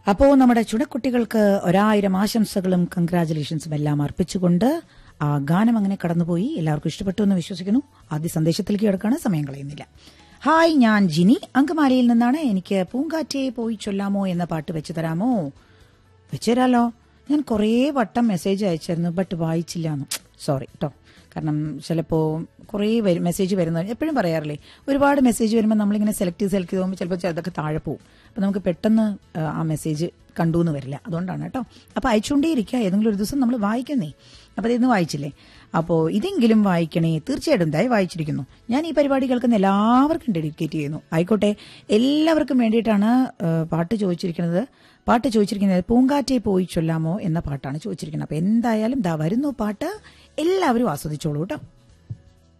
അപ്പോൾ നമ്മുടെ ചുടക്കുട്ടികൾക്ക് ഒരായിരം ആശംസകളും കൺഗ്രാചുലേഷൻസും എല്ലാം അർപ്പിച്ചുകൊണ്ട് ആ ഗാനം അങ്ങനെ കടന്നുപോയി എല്ലാവർക്കും ഇഷ്ടപ്പെട്ടു എന്ന് വിശ്വസിക്കുന്നു ആദ്യ സന്ദേശത്തിലേക്ക് കിടക്കാണ് സമയം കളയുന്നില്ല ഹായ് ഞാൻ ജിനി അങ്കമാലിയിൽ നിന്നാണ് എനിക്ക് പൂങ്കാറ്റേ പോയി ചൊല്ലാമോ എന്ന പാട്ട് വെച്ച് തരാമോ വെച്ചുതരാലോ ഞാൻ കുറേ വട്ടം മെസ്സേജ് അയച്ചിരുന്നു ബട്ട് വായിച്ചില്ല എന്ന് സോറി കേട്ടോ കാരണം ചിലപ്പോൾ കുറേ വരും മെസ്സേജ് വരുന്ന എപ്പോഴും പറയാറില്ലേ ഒരുപാട് മെസ്സേജ് വരുമ്പോൾ നമ്മളിങ്ങനെ സെലക്ട് ചെയ്ത് സെലക്ട് ചെയ്ത് പോകുമ്പോൾ ചിലപ്പോൾ ചിലതൊക്കെ താഴെ പോകും അപ്പോൾ നമുക്ക് പെട്ടെന്ന് ആ, ആ മെസ്സേജ് കണ്ടു എന്ന് വരില്ല അതുകൊണ്ടാണ് കേട്ടോ അപ്പോൾ അയച്ചുകൊണ്ടേയിരിക്കുക ഏതെങ്കിലും ഒരു ദിവസം നമ്മൾ വായിക്കുന്നേ അപ്പോൾ ഇതൊന്ന് വായിച്ചില്ലേ അപ്പോൾ ഇതെങ്കിലും വായിക്കണേ തീർച്ചയായിട്ടും ദയ വായിച്ചിരിക്കുന്നു ഞാൻ ഈ പരിപാടി കേൾക്കുന്ന എല്ലാവർക്കും ഡെഡിക്കേറ്റ് ചെയ്യുന്നു ആയിക്കോട്ടെ എല്ലാവർക്കും വേണ്ടിയിട്ടാണ് ആ, പാട്ട് ചോദിച്ചിരിക്കുന്നത് പാട്ട് ചോദിച്ചിരിക്കുന്നത് പൂങ്കാറ്റെ പോയി ചൊല്ലാമോ എന്ന പാട്ടാണ് ചോദിച്ചിരിക്കുന്നത് അപ്പോൾ എന്തായാലും ദാ വരുന്നു പാട്ട് എല്ലാവരും ആസ്വദിച്ചോളൂ കേട്ടോ